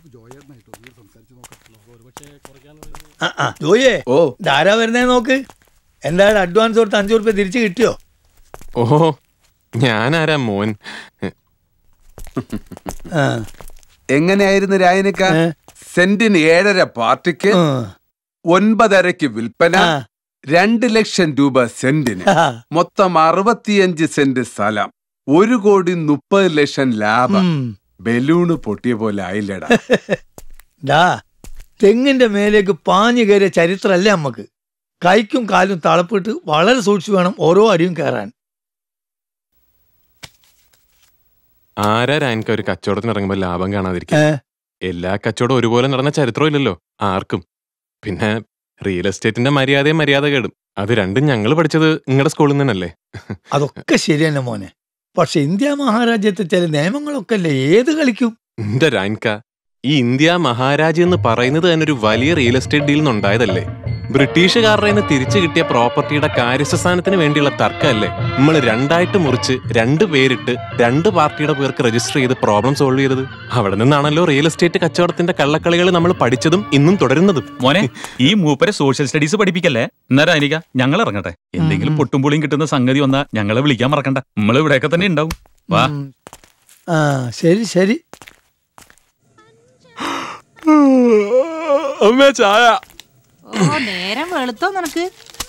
ആ, ആ, ജോയിയെ ഓ ധാരാ വരുന്നേ നോക്ക് എന്തായാലും അഡ്വാൻസ് കൊടുത്ത് അഞ്ചു റുപ്യ തിരിച്ചു കിട്ടിയോ ഓ ഞാനാരാ മോൻ ആ, എങ്ങനെയായിരുന്നു രായനിക്ക ഏ? സെന്റിന് ഏഴര പാർട്ടിക്ക് ഉം. ഒൻപതരക്ക് വിൽപ്പന ആ, രണ്ട് ലക്ഷം രൂപ സെന്റിന് ആ, മൊത്തം അറുപത്തിയഞ്ച് സെന്റ് സ്ഥലം ഒരു കോടി മുപ്പത് ലക്ഷം ലാഭം ഉം. ബലൂണ് പൊട്ടിയ പോലെ ആയില്ലടാ ഡാ തെങ്ങിന്റെ മേലേക്ക് പാഞ്ഞു കയറിയ ചരിത്രമല്ലേ നമുക്ക് കൈക്കും കാലും തളപ്പിട്ട് വളരെ സൂക്ഷിച്ചു വേണം ഓരോ അടിയും കയറാൻ ആരാ എനിക്ക് ഒരു കച്ചവടത്തിന് ഇറങ്ങുമ്പോൾ ലാഭം കാണാതിരിക്കും ഏ? എല്ലാ കച്ചവടം ഒരുപോലെ നടന്ന ചരിത്രം ഇല്ലല്ലോ ആർക്കും പിന്നെ റിയൽ എസ്റ്റേറ്റിന്റെ മര്യാദയും മര്യാദ കേടും അത് രണ്ടും ഞങ്ങൾ പഠിച്ചത് നിങ്ങളുടെ സ്കൂളിൽ നിന്നല്ലേ അതൊക്കെ ശരി തന്നെ മോനെ പക്ഷെ ഇന്ത്യ മഹാരാജ്യത്തെ ചില നിയമങ്ങളൊക്കെ അല്ലേ ഏത് കളിക്കും എന്റെ രാൻക ഈ ഇന്ത്യ മഹാരാജ്യം എന്ന് പറയുന്നത് തന്നെ ഒരു വലിയ റിയൽ എസ്റ്റേറ്റ് ഡീൽ നിന്നുണ്ടായതല്ലേ ബ്രിട്ടീഷുകാരുടെ നിന്ന് തിരിച്ചു കിട്ടിയ പ്രോപ്പർട്ടിയുടെ കാര്യസ്ഥാനത്തിന് വേണ്ടിയുള്ള തർക്കമല്ലേ നമ്മൾ രണ്ടായിട്ട് മുറിച്ച് രണ്ട് പേരിട്ട് രണ്ട് പാർട്ടിയുടെ പേർക്ക് രജിസ്റ്റർ ചെയ്ത് പ്രോബ്ലം സോൾവ് ചെയ്തത് അവിടെ നിന്നാണല്ലോ റിയൽ എസ്റ്റേറ്റ് കച്ചവടത്തിന്റെ കള്ളക്കളികൾ നമ്മൾ പഠിച്ചതും ഇന്നും തുടരുന്നതും മോനെ ഈ മൂപ്പരെ സോഷ്യൽ സ്റ്റഡീസ് പഠിപ്പിക്കല്ലേ എന്നാരാ അനിക ഞങ്ങൾ ഇറങ്ങട്ടെ എന്തെങ്കിലും പൊട്ടും പൊളിയും കിട്ടുന്ന സംഗതി വന്നാ ഞങ്ങളെ വിളിക്കാൻ മറക്കണ്ട നമ്മൾ ഇവിടെയൊക്കെ തന്നെ ഉണ്ടാവും വാ ഉം. ആ ശരി ശരി അമ്മ ചായ ഓ നേരം വെളുത്തോ നിനക്ക്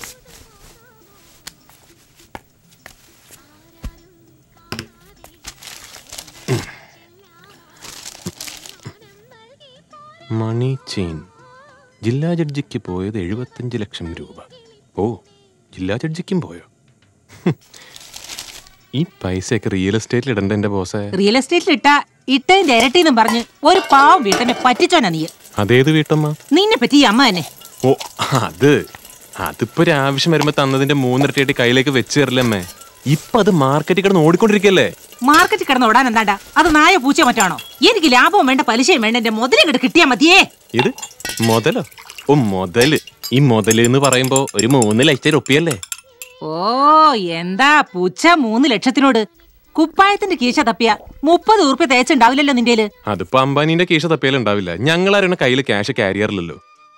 മണി ചെയിൻ ജില്ലാ ജഡ്ജിക്ക് പോയത് എഴുപത്തഞ്ച് ലക്ഷം രൂപ ഓ ജില്ലാ ജഡ്ജിക്കും പോയോ ഹും. ഈ പൈസയൊക്കെ റിയൽ എസ്റ്റേറ്റിൽ ഇടണ്ട എന്റെ ബോസേ റിയൽ എസ്റ്റേറ്റിൽ ഇട്ട ഇട്ടതിന്റെ ഇരട്ടിന്നും പറഞ്ഞ് ഒരു പാവം വീട്ടനെ പറ്റിച്ചോനാ നീ അതേത് വീട്ടമ്മ നിന്നെ പറ്റി ഈ അമ്മ തന്നെ ഓ അത് അതിപ്പോ ഒരു ആവശ്യം വരുമ്പോ തന്നതിന്റെ മൂന്നിരട്ടിയായിട്ട് കയ്യിലേക്ക് വെച്ച് തരില്ലമ്മേ ഇപ്പൊ അത് മാർക്കറ്റിൽ കിടന്ന് ഓടിക്കൊണ്ടിരിക്കല്ലേ മാർക്കറ്റിൽ കിടന്ന് ഓടാൻ എന്താണ്ടാ അത് നായ പൂച്ച മറ്റാണോ എനിക്ക് ലാഭവും വേണ്ട പലിശയും വേണ്ട എന്റെ മുതലും കിട്ട് കിട്ടിയാ മതിയേ ഇത് മുതലോ ഓ മുതല് ഈ മുതല് എന്ന് പറയുമ്പോ ഒരു മൂന്ന് ലക്ഷം റുപ്യല്ലേ ഓ എന്താ പൂച്ച മൂന്ന് ലക്ഷത്തിനോട് കുപ്പായത്തിന്റെ കീശ തപ്പിയ മുപ്പത് ഉറുപ്പ്യ തേച്ചുണ്ടാവില്ലല്ലോ നിന്റേല് അതിപ്പോ അംബാനിന്റെ കീശ തപ്പിയാലുണ്ടാവില്ല ഞങ്ങളാരുടെ കയ്യിൽ ക്യാഷ് ക്യാരിയറില്ലല്ലോ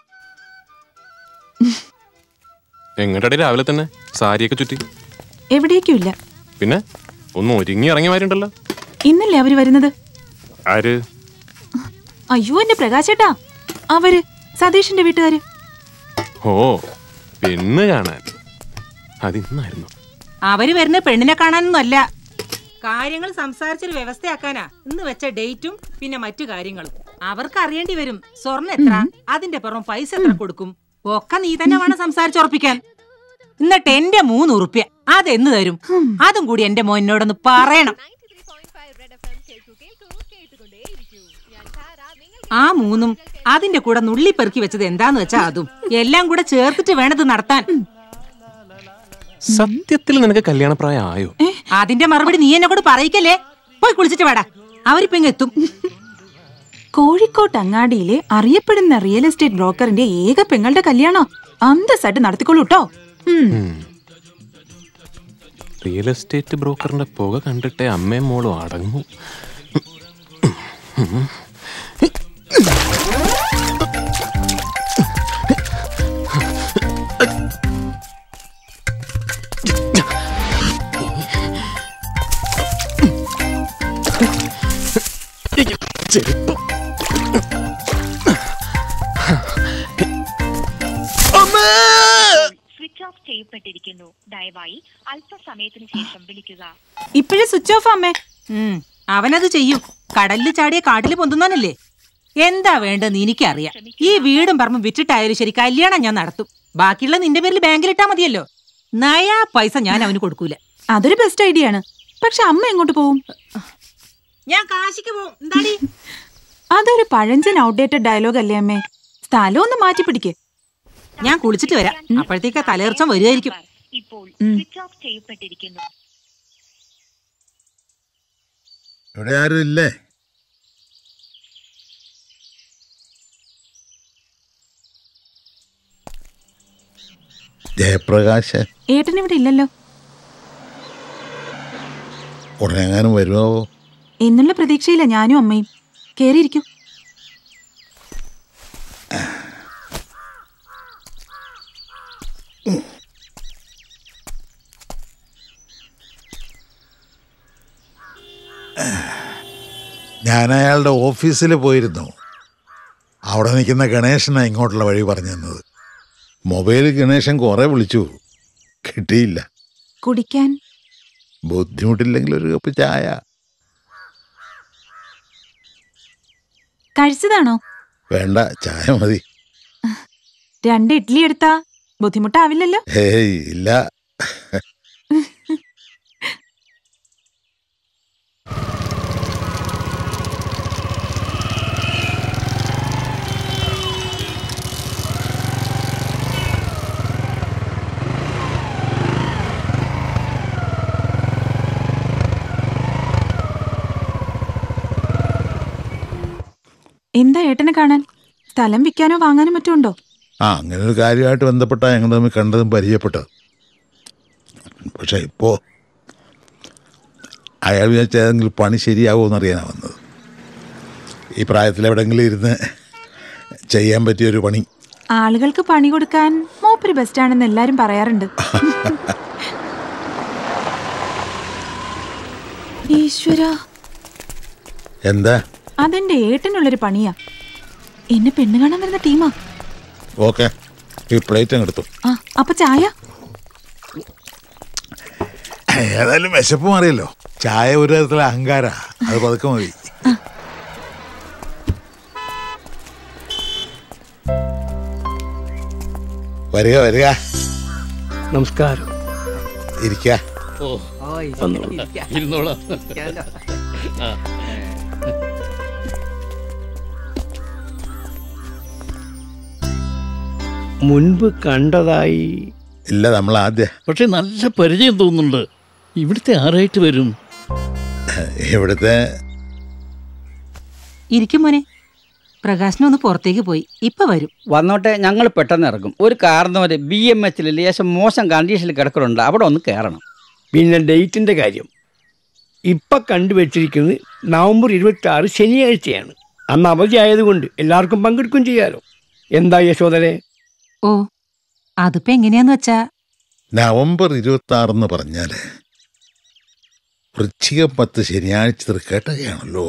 എങ്ങോട്ടടി രാവിലെ തന്നെ സാരിയൊക്കെ ചുറ്റി എവിടേക്കും ഇല്ല പിന്നെ ഒന്ന് ഒരുങ്ങി ഇറങ്ങിയമാരുണ്ടല്ലോ ഇന്നല്ലേ അവര് വരുന്നത് ആര് അയ്യോ എന്റെ പ്രകാശേട്ടാ അവര് സതീഷിന്റെ വീട്ടുകാര് ഓ പെണ്ണ് കാണാൻ അതിന്നായിരുന്നു അവര് വരുന്ന പെണ്ണിനെ കാണാനൊന്നും അല്ല കാര്യങ്ങൾ സംസാരിച്ചൊരു വ്യവസ്ഥയാക്കാനാ ഇന്ന് വെച്ച ഡേറ്റും പിന്നെ മറ്റു കാര്യങ്ങളും അവർക്ക് അറിയേണ്ടി വരും സ്വർണ്ണ എത്ര അതിന്റെ പുറം പൈസ എത്ര കൊടുക്കും ഒക്കെ നീ തന്നെ വേണം സംസാരിച്ചുറപ്പിക്കാൻ എന്നിട്ട് എന്റെ മൂന്ന് ഉറുപ്യ അതെന്ന് തരും അതും കൂടി എന്റെ മോനോടൊന്ന് പറയണം ആ മൂന്നും അതിന്റെ കൂടെ നുള്ളിപ്പെറുക്കി വെച്ചത് എന്താന്ന് വെച്ചാ അതും എല്ലാം കൂടെ ചേർത്തിട്ട് വേണത് നടത്താൻ സത്യത്തിൽ നിനക്ക് കല്യാണപ്രായം ആയോ അതിന്റെ മറുപടി നീ എന്നെ കൂടെ പറയിക്കല്ലേ പോയി കുളിച്ചിട്ട് വേടാ അവരിപ്പോ ഇങ്ങ് എത്തും കോഴിക്കോട്ട് അങ്ങാടിയിലെ അറിയപ്പെടുന്ന റിയൽ എസ്റ്റേറ്റ് ബ്രോക്കറിന്റെ ഏക പെങ്ങളുടെ കല്യാണം അന്തസ്സായിട്ട് നടത്തിക്കൊള്ളൂ കേട്ടോ റിയൽ എസ്റ്റേറ്റ് ബ്രോക്കറിന്റെ പുക കണ്ടിട്ടേ അമ്മയും മോളും അടങ്ങൂ സ്വിച്ച് ഓഫ് ചെയ്യപ്പെട്ടിരിക്കുന്നു ദയവായി അല്പസമയത്തിന് ശേഷം വിളിക്കുക ഇപ്പോഴും സ്വിച്ച് ഓഫ് അമ്മേ ഉം, അവനത് ചെയ്യും കടലിൽ ചാടിയ കാട്ടിൽ പൊന്തുന്നവനല്ലേ എന്താ വേണ്ടെന്ന് എനിക്കറിയാം ഈ വീടും പറമ്പും വിറ്റിട്ടായാലും ശരി കല്യാണം ഞാൻ നടത്തും ബാക്കിയുള്ള നിന്റെ പേരിൽ ബാങ്കിലിട്ടാ മതിയല്ലോ നയാ പൈസ ഞാൻ അവന് കൊടുക്കൂല അതൊരു ബെസ്റ്റ് ഐഡിയ ആണ് പക്ഷെ അമ്മ എങ്ങോട്ട് പോവും ഞാൻ കാശിക്ക് പോവും എന്താടി അതൊരു പഴഞ്ചൻ ഔട്ട്ഡേറ്റഡ് ഡയലോഗ് അല്ലേ അമ്മേ സ്ഥലം ഒന്ന് മാറ്റി പിടിക്ക് ഞാൻ കുളിച്ചിട്ട് വരാം അപ്പോഴത്തേക്ക് തലേർച്ചം വരുമായിരിക്കും ഇപ്പോൾ ഉം. സ്വിച്ച് ഓഫ് ചെയ്യപ്പെട്ടിരിക്കുന്നു ഇവിടെ ആരും ഇല്ലേ ജയപ്രകാശ് ഏട്ടൻ ഇവിടെ ഇല്ലല്ലോ ഉടനെങ്ങാനും വരുമോ എന്നുള്ള പ്രതീക്ഷയില്ല ഞാനും അമ്മയും കേറിയിരിക്കും ഞാൻ അയാളുടെ ഓഫീസിൽ പോയിരുന്നു അവിടെ നിൽക്കുന്ന ഗണേശനാ ഇങ്ങോട്ടുള്ള വഴി പറഞ്ഞു തന്നത് മൊബൈൽ ഗണേശൻ കുറേ വിളിച്ചു കിട്ടിയില്ല കുടിക്കാൻ ബുദ്ധിമുട്ടില്ലെങ്കിൽ ഒരു കപ്പ് ചായ കഴിച്ചതാണോ വേണ്ട ചായ മതി രണ്ട് ഇഡ്ഡലി എടുത്താ ബുദ്ധിമുട്ടാവില്ലല്ലോ ഹേയ് ഇല്ല എന്താ ഏട്ടനെ കാണാൻ സ്ഥലം വിൽക്കാനോ വാങ്ങാനോ മറ്റോ ഉണ്ടോ ആ അങ്ങനെ ഒരു കാര്യമായിട്ട് ബന്ധപ്പെട്ടാണ് ഞങ്ങൾ തമ്മിൽ കണ്ടതും പരിചയപ്പെട്ടത് പക്ഷെ ഇപ്പോൾ അയാൾ വിചാരിച്ച ഏതെങ്കിലും പണി ശരിയാവുമോ എന്നറിയാനാണ് വന്നത് ഈ പ്രായത്തിൽ എവിടെയെങ്കിലും ഇരുന്ന് ചെയ്യാൻ പറ്റിയൊരു പണി ആളുകൾക്ക് പണി കൊടുക്കാൻ മൂപ്പര് ബെസ്റ്റാണെന്ന് എല്ലാരും പറയാറുണ്ട് ഈശ്വര എന്താ അതെന്റെ ഏട്ടനുള്ളൊരു പണിയാ എന്നെ പെണ്ണ് കാണാൻ വരുന്ന ടീമാ ഓക്കെ ഈ പ്ലേറ്റ് അങ്ങ് എടുത്തു ആ അപ്പൊ ചായ ഏതായാലും വിശപ്പ് മാറിയല്ലോ ചായ ഒരു തരത്തിലെ അഹങ്കാര അത് പതുക്കെ മതി വരിക വരിക നമസ്കാരം ഇരിക്ക ഇരുന്നോളാം മുൻപ് കണ്ടതായി ഇല്ല നമ്മൾ ആദ്യ പക്ഷെ നല്ല പരിചയം തോന്നുന്നുണ്ട് ഇവിടുത്തെ ആരായിട്ട് വരും ഇവിടുത്തെ ഇരിക്കും മോനെ പ്രകാശനൊന്ന് പുറത്തേക്ക് പോയി ഇപ്പൊ വരും വന്നോട്ടെ ഞങ്ങൾ പെട്ടെന്ന് ഇറങ്ങും ഒരു കാരണവര് ബി എം എച്ചിൽ ലേശം മോശം കണ്ടീഷനിൽ കിടക്കുന്നുണ്ട് അവിടെ ഒന്ന് കയറണം പിന്നെ ഡേറ്റിന്റെ കാര്യം ഇപ്പൊ കണ്ടുവച്ചിരിക്കുന്നത് നവംബർ ഇരുപത്തി ആറ് ശനിയാഴ്ചയാണ് അന്ന് അവധി ആയതുകൊണ്ട് എല്ലാവർക്കും പങ്കെടുക്കുകയും ചെയ്യാലോ എന്താ യശോദരെ ഓ അതിപ്പോ എങ്ങനെയാന്ന് വെച്ചാ നവംബർ ഇരുപത്തി ആറെന്ന് പറഞ്ഞാല് വൃശ്ചിക പത്ത് ശനിയാഴ്ച തൃക്കേട്ടകയാണല്ലോ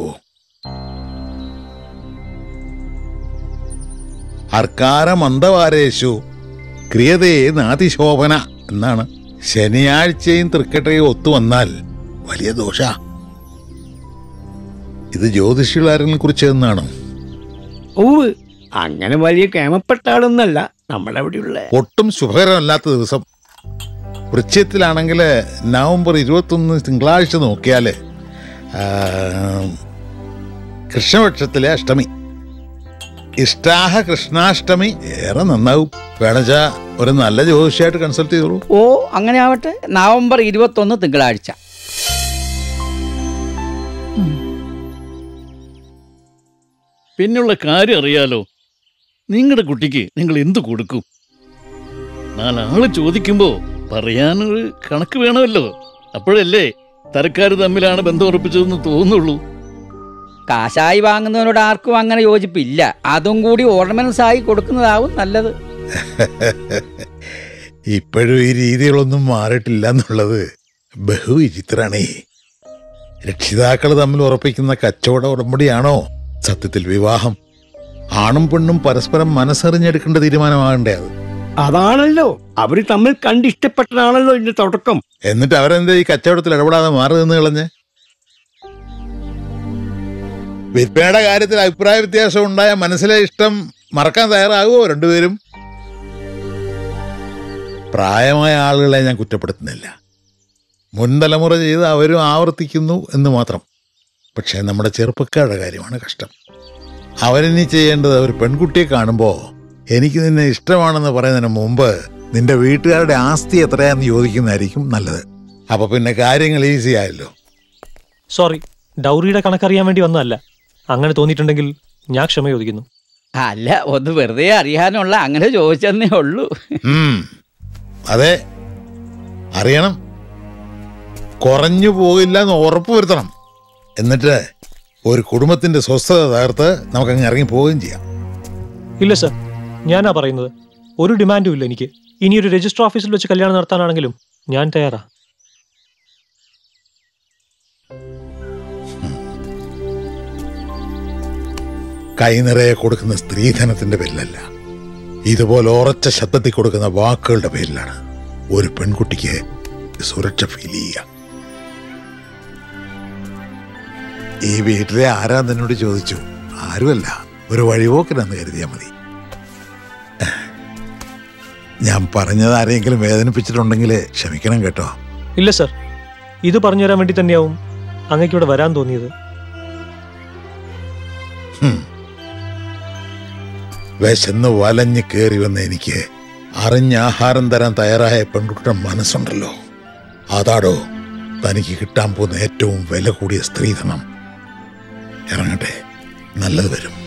അർക്കാര മന്ദവാരേശു ക്രിയതേ നാതിശോഭന എന്നാണ് ശനിയാഴ്ചയും തൃക്കട്ടയും ഒത്തുവന്നാൽ വലിയ ദോഷ ഇത് ജ്യോതിഷികളാരെങ്കിലും കുറിച്ച് എന്നാണോ ഓവ് അങ്ങനെ വലിയ കേമപ്പെട്ട ആളൊന്നല്ല നമ്മുടെ അവിടെയുള്ള ഒട്ടും ശുഭകരമല്ലാത്ത ദിവസം വൃശ്ചയത്തിലാണെങ്കിൽ നവംബർ ഇരുപത്തൊന്ന് തിങ്കളാഴ്ച നോക്കിയാൽ കൃഷ്ണപക്ഷത്തിലെ അഷ്ടമി ഇഷ്ടാഹ കൃഷ്ണാഷ്ടമി ഏറെ നന്നാവും വേണച്ചാ ഒരു നല്ല ജ്യോതിഷിയായിട്ട് കൺസൾട്ട് ചെയ്തോളൂ ഓ അങ്ങനെ ആവട്ടെ നവംബർ ഇരുപത്തൊന്ന് തിങ്കളാഴ്ച പിന്നുള്ള കാര്യം അറിയാലോ നിങ്ങളുടെ കുട്ടിക്ക് നിങ്ങൾ എന്തു കൊടുക്കും നാലാള് ചോദിക്കുമ്പോ പറയാനൊരു കണക്ക് വേണമല്ലോ അപ്പോഴല്ലേ തരക്കാര് തമ്മിലാണ് ബന്ധം ഉറപ്പിച്ചതെന്ന് തോന്നുള്ളൂ കാശായി വാങ്ങുന്നവരോട് ആർക്കും അങ്ങനെ യോജിപ്പില്ല അതും കൂടി ഓർണമെന്റ്സ് ആയി കൊടുക്കുന്നതാവും നല്ലത് ഇപ്പോഴും ഈ രീതികളൊന്നും മാറിയിട്ടില്ല എന്നുള്ളത് ബഹുവിചിത്രാണേ രക്ഷിതാക്കൾ തമ്മിൽ ഉറപ്പിക്കുന്ന കച്ചവട ഉടമ്പടിയാണോ സത്യത്തിൽ വിവാഹം ആണും പെണ്ണും പരസ്പരം മനസ്സറിഞ്ഞെടുക്കേണ്ട തീരുമാനമാകണ്ടേ അത് അതാണല്ലോ അവര് തമ്മിൽ കണ്ടിഷ്ടപ്പെട്ടതാണല്ലോ ഇതിന്റെ തുടക്കം എന്നിട്ട് അവരെന്താ ഈ കച്ചവടത്തിൽ ഇടപെടാതെ മാറി നിന്ന് കളഞ്ഞ് വിൽപ്പനയുടെ കാര്യത്തിൽ അഭിപ്രായ വ്യത്യാസം ഉണ്ടായ മനസ്സിലെ ഇഷ്ടം മറക്കാൻ തയ്യാറാകുമോ രണ്ടുപേരും പ്രായമായ ആളുകളെ ഞാൻ കുറ്റപ്പെടുത്തുന്നില്ല മുൻ തലമുറ ചെയ്ത് അവരും ആവർത്തിക്കുന്നു എന്ന് മാത്രം പക്ഷേ നമ്മുടെ ചെറുപ്പക്കാരുടെ കാര്യമാണ് കഷ്ടം അവരിനി ചെയ്യേണ്ടത് ഒരു പെൺകുട്ടിയെ കാണുമ്പോൾ എനിക്ക് നിന്നെ ഇഷ്ടമാണെന്ന് പറയുന്നതിന് മുമ്പ് നിന്റെ വീട്ടുകാരുടെ ആസ്തി എത്രയാന്ന് ചോദിക്കുന്നതായിരിക്കും നല്ലത് അപ്പൊ പിന്നെ കാര്യങ്ങൾ ഈസി ആയല്ലോ സോറി ഡൗറിയുടെ കണക്കറിയാൻ വേണ്ടി വന്നതല്ല അങ്ങനെ തോന്നിയിട്ടുണ്ടെങ്കിൽ ഞാൻ ക്ഷമ ചോദിക്കുന്നു അല്ല ഒന്ന് വെറുതെ അറിയാനുള്ള അങ്ങനെ ചോദിച്ചെന്നേ ഉള്ളൂ ഉം, അതെ അറിയണം കുറഞ്ഞു പോകില്ല എന്ന് ഉറപ്പ് വരുത്തണം എന്നിട്ട് ഒരു കുടുംബത്തിന്റെ സ്വസ്ഥത തകർത്ത് നമുക്കങ്ങ് ഇറങ്ങി പോവുകയും ചെയ്യാം ഇല്ല സർ ഞാനാ പറയുന്നത് ഒരു ഡിമാൻഡും ഇല്ല എനിക്ക് ഇനി ഒരു രജിസ്റ്റർ ഓഫീസിൽ വെച്ച് കല്യാണം നടത്താനാണെങ്കിലും ഞാൻ തയ്യാറാ കൈ നിറയെ കൊടുക്കുന്ന സ്ത്രീധനത്തിന്റെ പേരിലല്ല ഇതുപോലെ ഉറച്ച ശബ്ദത്തിൽ കൊടുക്കുന്ന വാക്കുകളുടെ പേരിലാണ് ഒരു പെൺകുട്ടിക്ക് സുരക്ഷ ഫീൽ ചെയ്യുക ഈ വീട്ടിലെ ആരാ നിന്നോട് ചോദിച്ചു ആരുമല്ല ഒരു വഴിപോക്കനെന്ന് കരുതിയാൽ മതി ഞാൻ പറഞ്ഞത് ആരെങ്കിലും വേദനിപ്പിച്ചിട്ടുണ്ടെങ്കിൽ ക്ഷമിക്കണം കേട്ടോ ഇല്ല സർ ഇത് പറഞ്ഞു തരാൻ വേണ്ടി തന്നെയാവും അങ്ങേക്ക് ഇവിടെ വരാൻ തോന്നിയത് ഹും. വിശന്ന് വലഞ്ഞ് കയറി വന്ന എനിക്ക് അറിഞ്ഞ ആഹാരം തരാൻ തയ്യാറായ പെൺകുട്ടിയുടെ മനസ്സുണ്ടല്ലോ അതാടോ തനിക്ക് കിട്ടാൻ പോകുന്ന ഏറ്റവും വില കൂടിയ സ്ത്രീധനം ഇറങ്ങട്ടെ നല്ലത് വരും